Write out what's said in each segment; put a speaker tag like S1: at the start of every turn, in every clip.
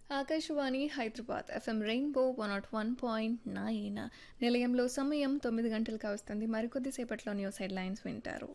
S1: Akashvani Hyderabad FM rainbow one nought one point nine నిలయంలో సమయం తొమ్మిది గంటలకు వస్తుంది మరికొద్ది సేపట్లో న్యూస్ హెడ్లైన్స్ వింటారు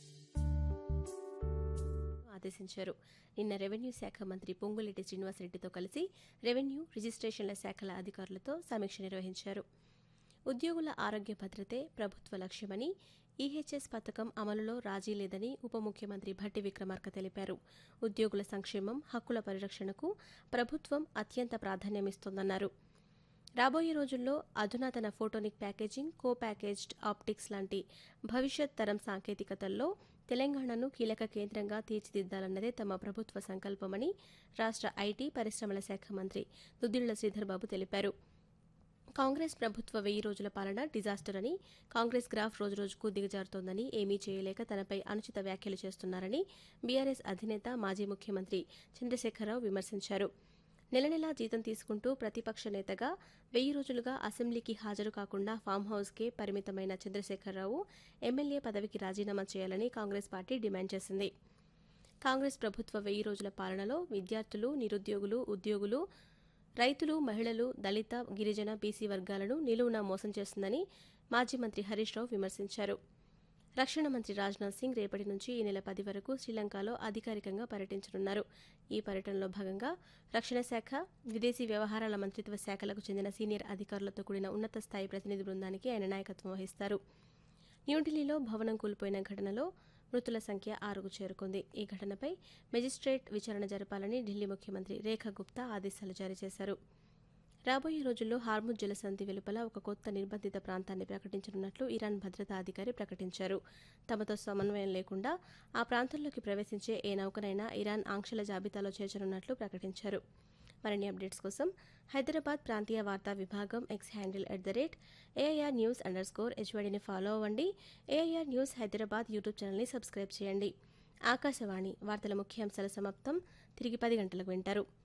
S2: ఆదేశించారు నిన్న రెవెన్యూ శాఖ మంత్రి పొంగులేటి శ్రీనివాసరెడ్డితో కలిసి రెవెన్యూ రిజిస్ట్రేషన్ల శాఖల అధికారులతో సమీక్ష నిర్వహించారు ఉద్యోగుల ఆరోగ్య భద్రతే ప్రభుత్వ లక్ష్యమని ఈహెచ్ఎస్ పథకం అమలులో రాజీ లేదని ఉప ముఖ్యమంత్రి భట్టి విక్రమార్క తెలిపారు ఉద్యోగుల సంక్షేమం హక్కుల పరిరక్షణకు ప్రభుత్వం అత్యంత ప్రాధాన్యమిస్తోందన్నారు రాబోయే రోజుల్లో అధునాతన photonic packaging co packaged optics లాంటి భవిష్యత్ తరం సాంకేతికతల్లో తెలంగాణను కీలక కేంద్రంగా తీర్చిదిద్దాలన్నదే తమ ప్రభుత్వ సంకల్పమని రాష్ట్ర ఐటీ పరిశ్రమల శాఖ మంత్రి దుద్దిళ్ల శ్రీధర్బాబు తెలిపారు కాంగ్రెస్ ప్రభుత్వ వెయ్యి రోజుల పాలన డిజాస్టర్ అని కాంగ్రెస్ గ్రాఫ్ రోజురోజుకు దిగజారుతోందని ఏమీ చేయలేక తనపై అనుచిత వ్యాఖ్యలు చేస్తున్నారని బీఆర్ఎస్ అధినేత మాజీ ముఖ్యమంత్రి చంద్రశేఖరరావు విమర్శించారు నెల నెలా జీతం తీసుకుంటూ ప్రతిపక్ష నేతగా వెయ్యి రోజులుగా అసెంబ్లీకి హాజరు కాకుండా ఫామ్ హౌస్కే పరిమితమైన చంద్రశేఖరరావు ఎమ్మెల్యే పదవికి రాజీనామా చేయాలని కాంగ్రెస్ పార్టీ డిమాండ్ చేసింది కాంగ్రెస్ ప్రభుత్వ వెయ్యి రోజుల పాలనలో విద్యార్థులు నిరుద్యోగులు ఉద్యోగులు రైతులు మహిళలు దళిత గిరిజన బీసీ వర్గాలను నిలువునా మోసం చేస్తుందని మాజీ మంత్రి హరీష్ రావు విమర్శించారు రక్షణ మంత్రి రాజ్నాథ్ సింగ్ రేపటి నుంచి ఈ నెల పది వరకు శ్రీలంకలో అధికారికంగా పర్యటించనున్నారు ఈ పర్యటనలో భాగంగా రక్షణ శాఖ విదేశీ వ్యవహారాల మంత్రిత్వ శాఖలకు చెందిన సీనియర్ అధికారులతో కూడిన ఉన్నత స్థాయి ప్రతినిధి బృందానికి ఆయన నాయకత్వం వహిస్తారు న్యూఢిల్లీలో భవనం కూలిపోయిన ఘటనలో మృతుల సంఖ్య ఆరుకు చేరుకుంది ఈ ఘటనపై మెజిస్ట్రేట్ విచారణ జరపాలని ఢిల్లీ ముఖ్యమంత్రి రేఖా గుప్తా ఆదేశాలు జారీ చేశారు రాబోయే రోజుల్లో హార్ముజ్ జలసంధి వెలుపల ఒక కొత్త నిర్బంధిత ప్రాంతాన్ని ప్రకటించనున్నట్లు ఇరాన్ భద్రతా అధికారి ప్రకటించారు తమతో సమన్వయం లేకుండా ఆ ప్రాంతంలోకి ప్రవేశించే ఏ నౌకనైనా ఇరాన్ ఆంక్షల జాబితాలో చేర్చనున్నట్లు ప్రకటించారు మరిన్ని అప్డేట్స్ కోసం హైదరాబాద్ ప్రాంతీయ వార్తా విభాగం X handle at the rate AIR news underscore హెచ్వైడిని ఫాలో అవ్వండి ఏఐఆర్ న్యూస్ హైదరాబాద్ యూట్యూబ్ ఛానల్ని సబ్స్క్రైబ్ చేయండి ఆకాశవాణి వార్తల ముఖ్యాంశాల సమాప్తం తిరిగి పది గంటలకు వింటారు